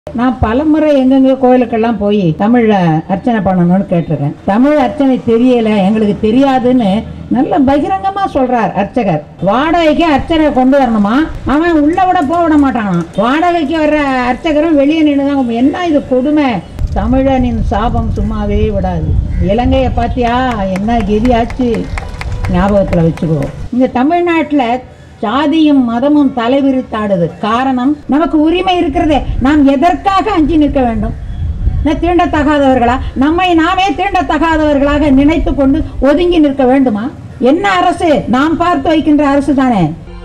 நான் பலமுறை எங்கெங்க கோயிலுக்கெல்லாம் போய் தமிழ்ல அர்ச்சனை பண்ணணும்னு கேட்டிருக்கேன் தமிழ் அர்ச்சனை தெரியல எங்களுக்கு தெரியாதுன்னு நல்ல பகிரங்கமா சொல்றார் அர்ச்சகர் வாடகைக்கு அர்ச்சனை கொண்டு வரணுமா அவன் உள்ள விட போக விட மாட்டானாம் வாடகைக்கு வர்ற அர்ச்சகரும் வெளியே நின்றுதான் என்ன இது கொடுமை தமிழனின் சாபம் சும்மாவே விடாது இலங்கையை பாத்தியா என்ன கெதியாச்சு ஞாபகத்தில் வச்சுக்கோ இந்த தமிழ்நாட்டில் சாதியும் மதமும் தலைவிரித்தாடுது காரணம் நமக்கு உரிமை இருக்கிறதே நாம் எதற்காக அஞ்சி நிற்க வேண்டும் நான் தீண்டத்தகாதவர்களா நம்மை நாமே தீண்டத்தகாதவர்களாக நினைத்து கொண்டு ஒதுங்கி நிற்க வேண்டுமா என்ன அரசு நாம் பார்த்து வைக்கின்ற அரசு தானே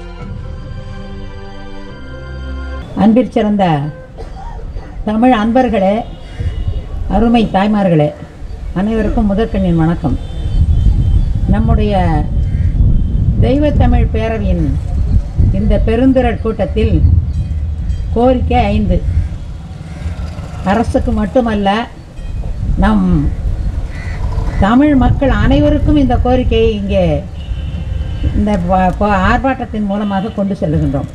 அன்பிற் சிறந்த தமிழ் அன்பர்களே அருமை தாய்மார்களே அனைவருக்கும் முதற்கண்ணின் வணக்கம் நம்முடைய தெய்வத்தமிழ் பேரவையின் இந்த பெருந்திரள் கூட்டத்தில் கோரிக்கை ஐந்து அரசுக்கு மட்டுமல்ல நம் தமிழ் மக்கள் அனைவருக்கும் இந்த கோரிக்கையை இங்கே இந்த ப- ப- ஆர்ப்பாட்டத்தின் மூலமாக கொண்டு செல்லுகின்றோம்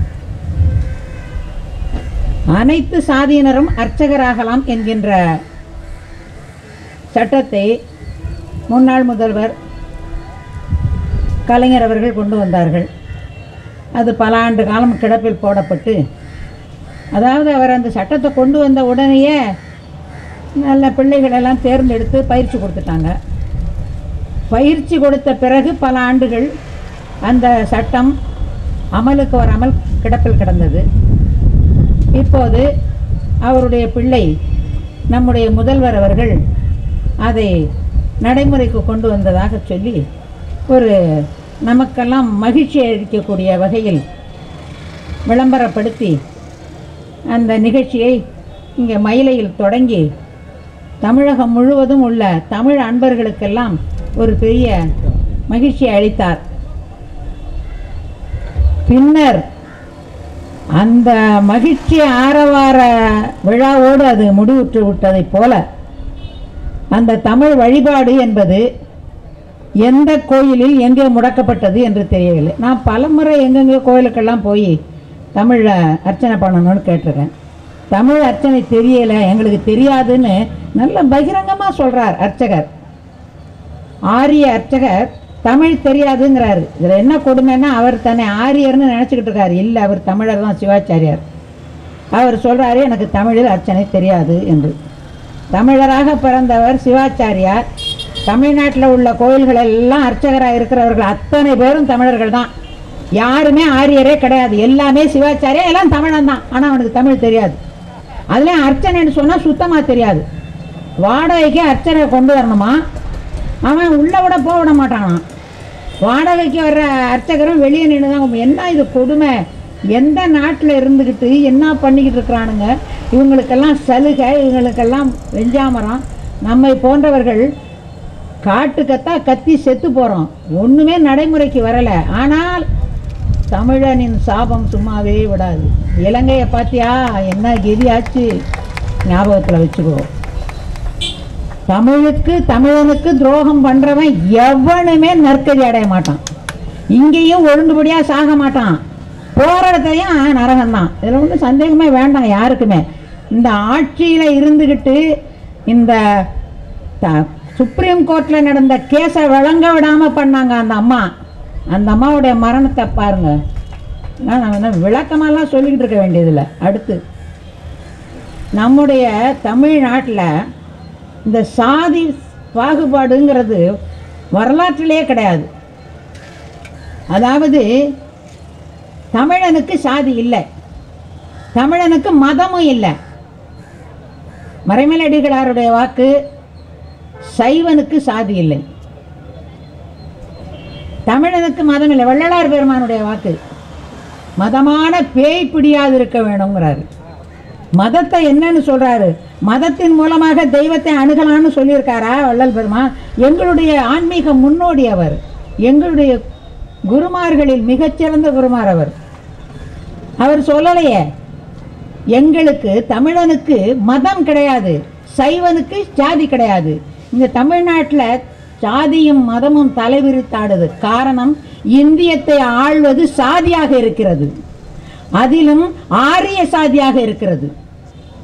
அனைத்து சாதியினரும் அர்ச்சகராகலாம் என்கின்ற சட்டத்தை முன்னாள் முதல்வர் கலைஞர் அவர்கள் கொண்டு வந்தார்கள் அது பல ஆண்டு காலம் கிடப்பில் போடப்பட்டு அதாவது அவர் அந்த சட்டத்தை கொண்டு வந்த உடனேயே நல்ல பிள்ளைகளெல்லாம் தேர்ந்தெடுத்து பயிற்சி கொடுத்துட்டாங்க பயிற்சி கொடுத்த பிறகு பல ஆண்டுகள் அந்த சட்டம் அமலுக்கு வராமல் கிடப்பில் கிடந்தது இப்போது அவருடைய பிள்ளை நம்முடைய முதல்வர் அவர்கள் அதை நடைமுறைக்கு கொண்டு வந்ததாக சொல்லி ஒரு நமக்கெல்லாம் மகிழ்ச்சி அளிக்கக்கூடிய வகையில் விளம்பரப்படுத்தி அந்த நிகழ்ச்சியை இங்கே மயிலையில் தொடங்கி தமிழகம் முழுவதும் உள்ள தமிழ் அன்பர்களுக்கெல்லாம் ஒரு பெரிய மகிழ்ச்சியை அளித்தார் பின்னர் அந்த மகிழ்ச்சி ஆரவார விழாவோடு அது முடிவுற்று விட்டதைப் போல அந்த தமிழ் வழிபாடு என்பது எந்த கோயிலில் எங்கே முடக்கப்பட்டது என்று தெரியவில்லை நான் பலமுறை எங்கெங்கே கோயிலுக்கெல்லாம் போய் தமிழில் அர்ச்சனை பண்ணணும்னு கேட்டிருக்கேன் தமிழ் அர்ச்சனை தெரியல எங்களுக்கு தெரியாதுன்னு நல்ல பகிரங்கமாக சொல்கிறார் அர்ச்சகர் ஆரிய அர்ச்சகர் தமிழ் தெரியாதுங்கிறாரு இதில் என்ன கொடுமைன்னா அவர் தன்னை ஆரியர்னு நினச்சிக்கிட்டு இருக்காரு இல்லை அவர் தமிழர் தான் சிவாச்சாரியார் அவர் சொல்கிறாரு எனக்கு தமிழில் அர்ச்சனை தெரியாது என்று தமிழராக பிறந்தவர் சிவாச்சாரியார் தமிழ்நாட்டில் உள்ள கோயில்கள் எல்லாம் அர்ச்சகராக இருக்கிறவர்கள் அத்தனை பேரும் தமிழர்கள் தான் யாருமே ஆரியரே கிடையாது எல்லாமே சிவாச்சாரியா எல்லாம் தமிழன் தான் ஆனால் அவனுக்கு தமிழ் தெரியாது அதுலேயும் அர்ச்சனைன்னு சொன்னால் சுத்தமாக தெரியாது வாடகைக்கு அர்ச்சனை கொண்டு வரணுமா அவன் உள்ள விட போக விட மாட்டானான் வாடகைக்கு வர்ற அர்ச்சகரும் வெளியே நின்று தான் என்ன இது கொடுமை எந்த நாட்டில் இருந்துக்கிட்டு என்ன பண்ணிக்கிட்டு இருக்கிறானுங்க இவங்களுக்கெல்லாம் சலுகை இவங்களுக்கெல்லாம் வெஞ்சாமரம் நம்மை போன்றவர்கள் காட்டுக்கத்தா கத்தி செத்து போகிறோம் ஒன்றுமே நடைமுறைக்கு வரலை ஆனால் தமிழனின் சாபம் சும்மாவே விடாது இலங்கையை பார்த்தியா என்ன கெதியாச்சு ஞாபகத்தில் வச்சுக்கோ தமிழுக்கு தமிழனுக்கு துரோகம் பண்றவன் எவனுமே நற்கதி அடைய மாட்டான் இங்கேயும் ஒழுங்குபடியா சாக மாட்டான் போற இடத்துலையும் நரகம்தான் இதில் ஒன்றும் சந்தேகமே வேண்டாம் யாருக்குமே இந்த ஆட்சியில இருந்துக்கிட்டு இந்த த- சுப்ரீம் கோர்ட்டில் நடந்த கேஸை விளங்க விடாம பண்ணாங்க அந்த அம்மா அந்த அம்மாவுடைய மரணத்தை பாருங்க நான் நான் என்ன விளக்கமெல்லாம் சொல்லிக்கிட்டு இருக்க வேண்டியதில்லை அடுத்து நம்முடைய தமிழ்நாட்டில் இந்த சாதி பாகுபாடுங்கிறது வரலாற்றிலே கிடையாது அதாவது தமிழனுக்கு சாதி இல்லை தமிழனுக்கு மதமும் இல்லை மறைமலடிகளாருடைய வாக்கு சைவனுக்கு சாதி இல்லை தமிழனுக்கு மதம் இல்லை வள்ளலார் பெருமானுடைய வாக்கு மதமான பேய் பிடியாது இருக்க வேணுங்கிறாரு மதத்தை என்னன்னு சொல்றாரு மதத்தின் மூலமாக தெய்வத்தை அணுகலாம்னு சொல்லியிருக்காரா வள்ளல் பெருமான் எங்களுடைய ஆன்மீக முன்னோடி அவர் எங்களுடைய குருமார்களில் மிகச்சிறந்த குருமார் அவர் அவர் சொல்லலையே எங்களுக்கு தமிழனுக்கு மதம் கிடையாது சைவனுக்கு சாதி கிடையாது இந்த தமிழ்நாட்டில் சாதியும் மதமும் தலைவிரித்தாடுது காரணம் இந்தியத்தை ஆள்வது சாதியாக இருக்கிறது அதிலும் ஆரிய சாதியாக இருக்கிறது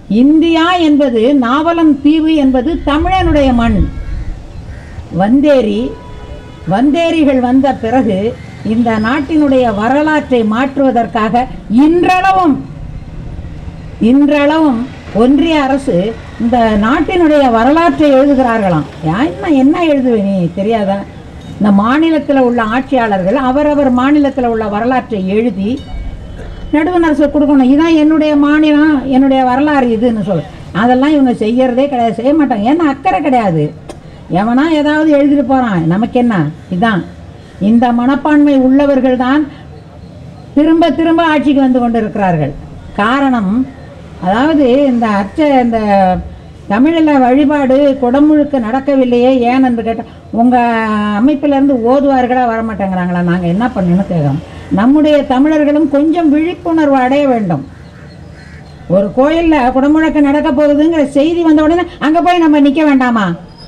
இந்தியா என்பது நாவலம் தீவு என்பது தமிழனுடைய மண் வந்தேரி வந்தேரிகள் வந்த பிறகு இந்த நாட்டினுடைய வரலாற்றை மாற்றுவதற்காக இன்றளவும் இன்றளவும் ஒன்றிய அரசு இந்த நாட்டினுடைய வரலாற்றை எழுதுகிறார்களாம் யா- என்ன என்ன எழுதுவே நீ தெரியாதா இந்த மாநிலத்தில் உள்ள ஆட்சியாளர்கள் அவரவர் மாநிலத்தில் உள்ள வரலாற்றை எழுதி நடுவண் அரசு கொடுக்கணும் இதான் என்னுடைய மாநிலம் என்னுடைய வரலாறு இதுன்னு சொல்லு அதெல்லாம் இவங்க செய்யறதே கிடையாது செய்ய மாட்டாங்க ஏன்னா அக்கறை கிடையாது எவனா ஏதாவது எழுதிட்டு போகிறான் நமக்கு என்ன இதான் இந்த மனப்பான்மை உள்ளவர்கள் தான் திரும்ப திரும்ப ஆட்சிக்கு வந்து கொண்டிருக்கிறார்கள் காரணம் அதாவது இந்த அச்ச இந்த தமிழில் வழிபாடு குடமுழுக்கு நடக்கவில்லையே ஏன் என்று கேட்டால் உங்கள் அமைப்பிலேருந்து ஓதுவார்களா வரமாட்டேங்கிறாங்களா நாங்கள் என்ன பண்ணணும்னு கேட்குறோம் நம்முடைய தமிழர்களும் கொஞ்சம் விழிப்புணர்வு அடைய வேண்டும் ஒரு கோயிலில் குடமுழக்கு நடக்க போகுதுங்கிற செய்தி வந்த உடனே அங்கே போய் நம்ம நிற்க வேண்டாமா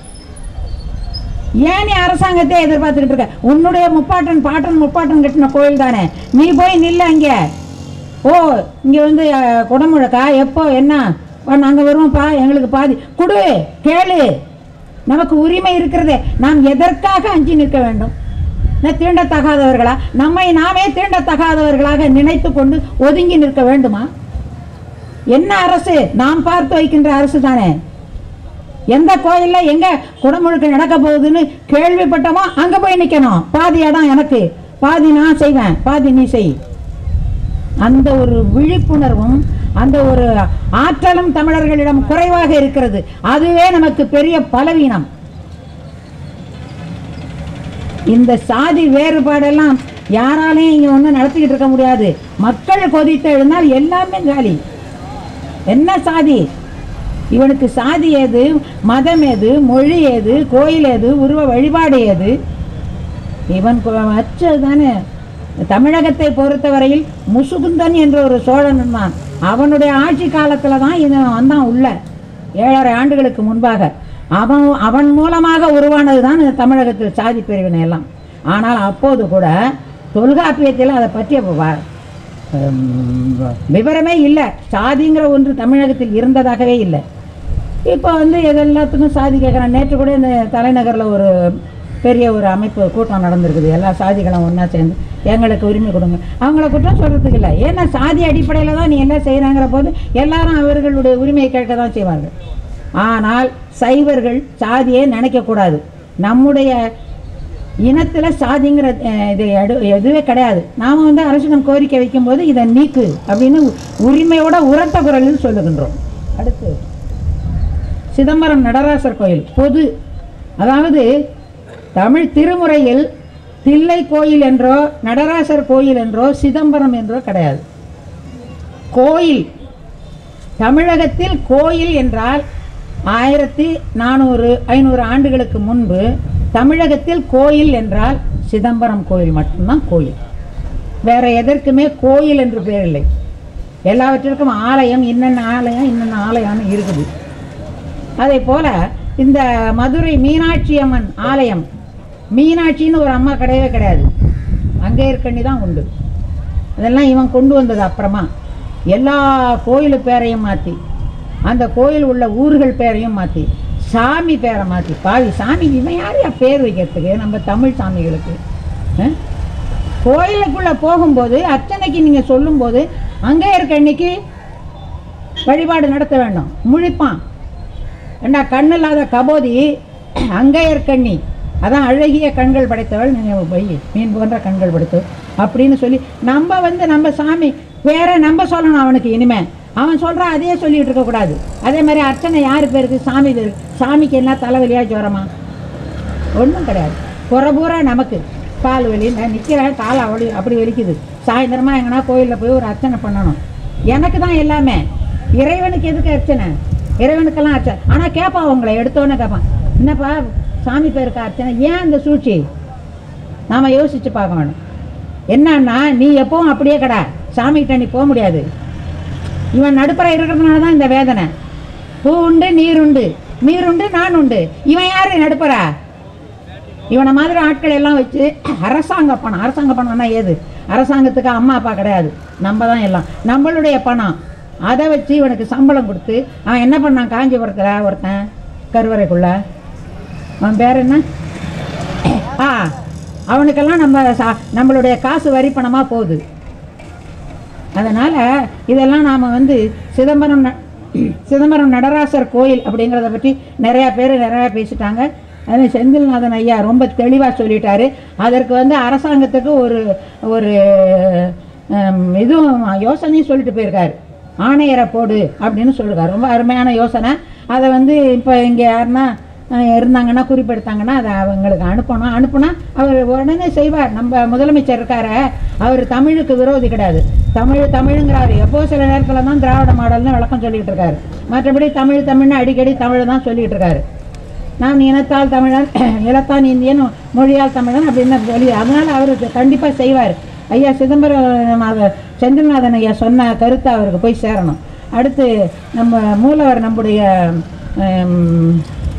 ஏன் நீ அரசாங்கத்தை எதிர்பார்த்துக்கிட்டு இருக்க உன்னுடைய முப்பாட்டன் பாட்டன் முப்பாட்டன் கட்டின கோயில் தானே நீ போய் நில்ல அங்கே ஓ இங்கே வந்து அஹ், குடமுழக்கா எப்போ என்ன நாங்கள் வருவோம்ப்பா எங்களுக்கு பாதி கொடு கேளு நமக்கு உரிமை இருக்கிறதே நாம் எதற்காக அஞ்சி நிற்க வேண்டும் நான் தீண்டத்தகாதவர்களா நம்மை நாமே தீண்டத்தகாதவர்களாக நினைத்து கொண்டு ஒதுங்கி நிற்க வேண்டுமா என்ன அரசு நாம் பார்த்து வைக்கின்ற அரசு தானே எந்த கோயில்ல எங்க குடமுழுக்கு நடக்க போகுதுன்னு கேள்விப்பட்டோமோ அங்க போய் நிக்கணும் பாதி இடம் எனக்கு பாதி நான் செய்வேன் பாதி நீ செய் அந்த ஒரு விழிப்புணர்வும் அந்த ஒரு ஆற்றலும் தமிழர்களிடம் குறைவாக இருக்கிறது அதுவே நமக்கு பெரிய பலவீனம் இந்த சாதி வேறுபாடெல்லாம் யாராலையும் இங்க ஒன்றும் நடத்திக்கிட்டு இருக்க முடியாது மக்கள் கொதித்து எழுந்தால் எல்லாமே காலி என்ன சாதி இவனுக்கு சாதி ஏது மதம் ஏது மொழி ஏது கோயில் ஏது உருவ வழிபாடு ஏது இவன் அச்சது தானே தமிழகத்தை பொறுத்தவரையில் முசுகுந்தன் என்ற ஒரு சோழன் இருந்தான் அவனுடைய ஆட்சி காலத்தில் தான் இவன் வந்தான் உள்ள ஏழரை ஆண்டுகளுக்கு முன்பாக அவன் அவன் மூலமாக உருவானது தான் இந்த தமிழகத்தில் சாதி பிரிவினை எல்லாம் ஆனால் அப்போது கூட தொல்காப்பியத்தில் அதை பற்றிய வ- ஹம், விவரமே இல்லை சாதிங்கிற ஒன்று தமிழகத்தில் இருந்ததாகவே இல்லை இப்போ வந்து இது எல்லாத்துக்கும் சாதி கேட்குறான் நேற்று கூட இந்த தலைநகரில் ஒரு பெரிய ஒரு அமைப்பு கூட்டம் நடந்திருக்குது எல்லா சாதிகளும் ஒன்றா சேர்ந்து எங்களுக்கு உரிமை கொடுங்க அவங்கள குற்றம் சொல்கிறதுக்கு இல்லை ஏன்னா சாதி அடிப்படையில் தான் நீ எல்லாம் செய்கிறாங்கிற போது எல்லாரும் அவர்களுடைய உரிமையை கேட்க தான் செய்வார்கள் ஆனால் சைவர்கள் சாதியை நினைக்கக்கூடாது நம்முடைய இனத்தில் சாதிங்கிற அஹ், இது எடு எதுவே கிடையாது நாம் வந்து அரசிடம் கோரிக்கை வைக்கும்போது இதை நீக்கு அப்படின்னு உரிமையோட உரத்த குரலில் சொல்லுகின்றோம் அடுத்து சிதம்பரம் நடராசர் கோயில் பொது அதாவது தமிழ் திருமுறையில் தில்லை கோயில் என்றோ நடராசர் கோயில் என்றோ சிதம்பரம் என்றோ கிடையாது கோயில் தமிழகத்தில் கோயில் என்றால் ஆயிரத்தி நானூறு ஐநூறு ஆண்டுகளுக்கு முன்பு தமிழகத்தில் கோயில் என்றால் சிதம்பரம் கோயில் மட்டும்தான் கோயில் வேற எதற்குமே கோயில் என்று பேர் இல்லை எல்லாவற்றிற்கும் ஆலயம் இன்னென்ன ஆலயம் இன்னென்ன ஆலயம்னு இருக்குது அதே போல இந்த மதுரை மீனாட்சி அம்மன் ஆலயம் மீனாட்சின்னு ஒரு அம்மா கிடையவே கிடையாது அங்கே இருக்கண்ணி தான் உண்டு அதெல்லாம் இவன் கொண்டு வந்தது அப்புறமா எல்லா கோயில் பேரையும் மாற்றி அந்த கோயில் உள்ள ஊர்கள் பேரையும் மாற்றி சாமி பேரை மாற்றி பாவி சாமி இவன் யாரையா பேர் வைக்கிறதுக்கு நம்ம தமிழ் சாமிகளுக்கு அஹ்? கோயிலுக்குள்ளே போகும்போது அர்ச்சனைக்கு நீங்கள் சொல்லும்போது அங்கே இருக்க அன்னைக்கு வழிபாடு நடத்த வேண்டும் முழிப்பான் ஏண்டா கண் இல்லாத கபோதி அங்கையர் கண்ணி அதான் அழகிய கண்கள் படைத்தவள் நீங்கள் போய் மீன் போன்ற கண்கள் படைத்தவள் அப்படின்னு சொல்லி நம்ம வந்து நம்ம சாமி வேற நம்ம சொல்லணும் அவனுக்கு இனிமே அவன் சொல்கிறான் அதையே சொல்லிட்டு இருக்கக்கூடாது அதே மாதிரி அர்ச்சனை யார் பேருக்கு சாமி பேருக்கு சாமிக்கு என்ன தலைவலியா ஜுரமா ஒன்றும் கிடையாது குறை பூரா நமக்கு கால் வலி நான் நிற்கிறேன் கால் அவளி அப்படி வலிக்குது சாயந்தரமாக எங்கன்னா கோயிலில் போய் ஒரு அர்ச்சனை பண்ணணும் எனக்கு தான் எல்லாமே இறைவனுக்கு எதுக்கு அர்ச்சனை இறைவனுக்கெல்லாம் அர்ச்சனை ஆனால் கேட்பான் உங்களை எடுத்தோன்னே கேட்பான் என்னப்பா சாமி பேருக்கு அர்ச்சனை ஏன் இந்த சூழ்ச்சி நாம் யோசித்து பார்க்க வேணும் என்னன்னா நீ எப்பவும் அப்படியே கடை சாமிகிட்ட நீ போக முடியாது இவன் நடுப்புற இருக்கிறதுனால தான் இந்த வேதனை பூ உண்டு நீர் உண்டு நீர் உண்டு நான் உண்டு இவன் யாரு நடுப்புற இவனை மாதிரி ஆட்கள் எல்லாம் வச்சு அரசாங்க பணம் அரசாங்க பணம்னா ஏது அரசாங்கத்துக்கு அம்மா அப்பா கிடையாது நம்ம தான் எல்லாம் நம்மளுடைய பணம் அதை வச்சு இவனுக்கு சம்பளம் கொடுத்து அவன் என்ன பண்ணான் காஞ்சிபுரத்தில் ஒருத்தன் கருவறைக்குள்ள அவன் பேர் என்ன ஆ அவனுக்கெல்லாம் நம்ம சா- நம்மளுடைய காசு வரி பணமாக போகுது அதனால் இதெல்லாம் நாம் வந்து சிதம்பரம் ந- சிதம்பரம் நடராசர் கோயில் அப்படிங்கிறத பற்றி நிறையா பேர் நிறையா பேசிட்டாங்க அதில் செந்தில்நாதன் ஐயா ரொம்ப தெளிவாக சொல்லிட்டாரு அதற்கு வந்து அரசாங்கத்துக்கு ஒரு ஒரு ஹம், இதுவும் யோசனையும் சொல்லிட்டு போயிருக்காரு ஆணையரை போடு அப்படின்னு சொல்லிருக்காரு ரொம்ப அருமையான யோசனை அதை வந்து இப்போ இங்கே யாருன்னா அஹ், இருந்தாங்கன்னா குறிப்பெடுத்தாங்கன்னா அதை அவங்களுக்கு அனுப்பணும் அனுப்புனா அவர் உடனே செய்வார் நம்ம முதலமைச்சர் இருக்காரு அவர் தமிழுக்கு விரோதி கிடையாது தமிழ் தமிழுங்கிறாரு எப்போ சில நேரத்தில் தான் திராவிட மாடல்னு விளக்கம் சொல்லிட்டு இருக்காரு மற்றபடி தமிழ் தமிழ்னு அடிக்கடி தமிழ் தான் சொல்லிட்டு இருக்காரு நான் இனத்தால் தமிழன் இனத்தான் இந்தியன் மொழியால் தமிழன் அப்படின்னு சொல்லி அதனால அவர் கண்டிப்பாக செய்வார் ஐயா சிதம்பரம் அதை செந்தில்நாதன் ஐயா சொன்ன கருத்தை அவருக்கு போய் சேரணும் அடுத்து நம்ம மூலவர் நம்முடைய ஹம்,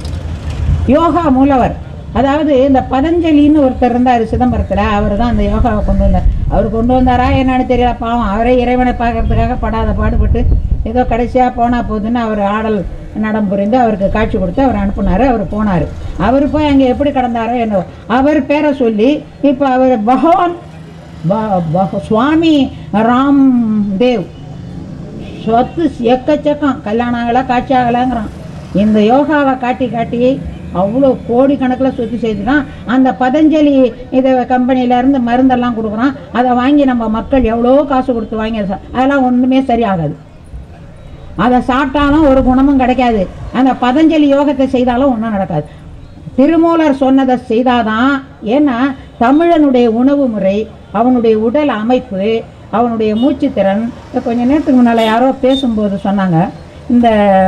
யோகா மூலவர் அதாவது இந்த பதஞ்சலின்னு ஒருத்தர் இருந்தார் சிதம்பரத்தில் அவர் தான் அந்த யோகாவை கொண்டு வந்தார் அவர் கொண்டு வந்தாரா என்னன்னு தெரியல பாவம் அவரே இறைவனை பார்க்கறதுக்காக படாத பாடுபட்டு ஏதோ கடைசியாக போனால் போகுதுன்னு அவர் ஆடல் நடம் புரிந்து அவருக்கு காட்சி கொடுத்து அவர் அனுப்புனார் அவர் போனார் அவர் போய் அங்கே எப்படி கடந்தாரோ என்னவோ அவர் பேரை சொல்லி இப்போ அவர் பகவான் ப- பக- சுவாமி ராம் தேவ் சொத்து எக்கச்சக்கம் கல்யாணம் ஆகலை காட்சி ஆகலைங்கிறான் இந்த யோகாவை காட்டி காட்டி அவ்வளோ கோடிக்கணக்கில் சொத்து செய்துதான் அந்த பதஞ்சலி இதை கம்பெனியிலேருந்து மருந்தெல்லாம் கொடுக்குறான் அதை வாங்கி நம்ம மக்கள் எவ்வளோ காசு கொடுத்து வாங்கி சா- அதெல்லாம் ஒன்றுமே சரியாகாது அதை சாப்பிட்டாலும் ஒரு குணமும் கிடைக்காது அந்த பதஞ்சலி யோகத்தை செய்தாலும் ஒன்றும் நடக்காது திருமூலர் சொன்னதை செய்தாதான் ஏன்னா தமிழனுடைய உணவு முறை அவனுடைய உடல் அமைப்பு அவனுடைய மூச்சுத்திறன் இப்ப கொஞ்ச நேரத்துக்கு முன்னால் யாரோ பேசும்போது சொன்னாங்க இந்த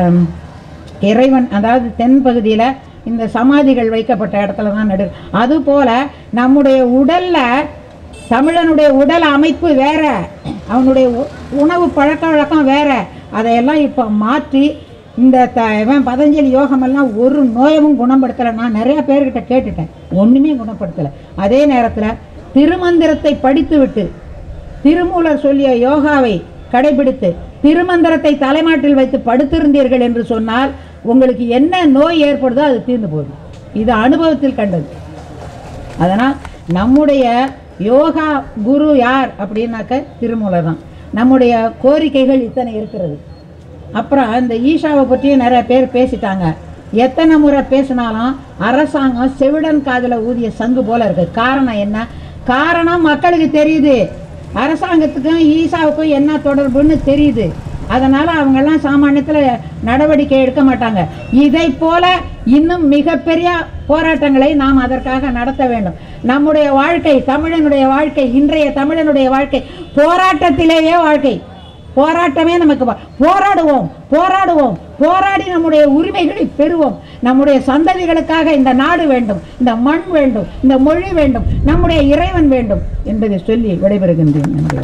இறைவன் அதாவது தென் பகுதியில் இந்த சமாதிகள் வைக்கப்பட்ட இடத்துல தான் நடு அதுபோல் நம்முடைய உடலில் தமிழனுடைய உடல் அமைப்பு வேற அவனுடைய உ- உணவு பழக்க வழக்கம் வேற அதையெல்லாம் இப்போ மாற்றி இந்த த இவன் பதஞ்சலி யோகமெல்லாம் ஒரு நோயமும் குணப்படுத்தலை நான் நிறைய பேர்கிட்ட கேட்டுட்டேன் ஒன்றுமே குணப்படுத்தலை அதே நேரத்தில் திருமந்திரத்தை படித்துவிட்டு திருமூலர் சொல்லிய யோகாவை கடைபிடித்து திருமந்திரத்தை தலைமாட்டில் வைத்து படுத்திருந்தீர்கள் என்று சொன்னால் உங்களுக்கு என்ன நோய் ஏற்படுதோ அது தீர்ந்து போகுது இது அனுபவத்தில் கண்டது அதனால் நம்முடைய யோகா குரு யார் அப்படின்னாக்க திருமூலர் தான் நம்முடைய கோரிக்கைகள் இத்தனை இருக்கிறது அப்புறம் இந்த ஈஷாவை பற்றியும் நிறைய பேர் பேசிட்டாங்க எத்தனை முறை பேசினாலும் அரசாங்கம் செவிடன் காதில் ஊதிய சங்கு போல இருக்கு காரணம் என்ன காரணம் மக்களுக்கு தெரியுது அரசாங்கத்துக்கும் ஈசாவுக்கும் என்ன தொடர்புன்னு தெரியுது அதனால அவங்கெல்லாம் சாமானியத்தில் நடவடிக்கை எடுக்க மாட்டாங்க இதை போல இன்னும் மிகப்பெரிய போராட்டங்களை நாம் அதற்காக நடத்த வேண்டும் நம்முடைய வாழ்க்கை தமிழனுடைய வாழ்க்கை இன்றைய தமிழனுடைய வாழ்க்கை போராட்டத்திலேயே வாழ்க்கை போராட்டமே நமக்கு வா- போராடுவோம் போராடுவோம் போராடி நம்முடைய உரிமைகளை பெறுவோம் நம்முடைய சந்ததிகளுக்காக இந்த நாடு வேண்டும் இந்த மண் வேண்டும் இந்த மொழி வேண்டும் நம்முடைய இறைவன் வேண்டும் என்பதை சொல்லி விடைபெறுகின்றேன் நன்றி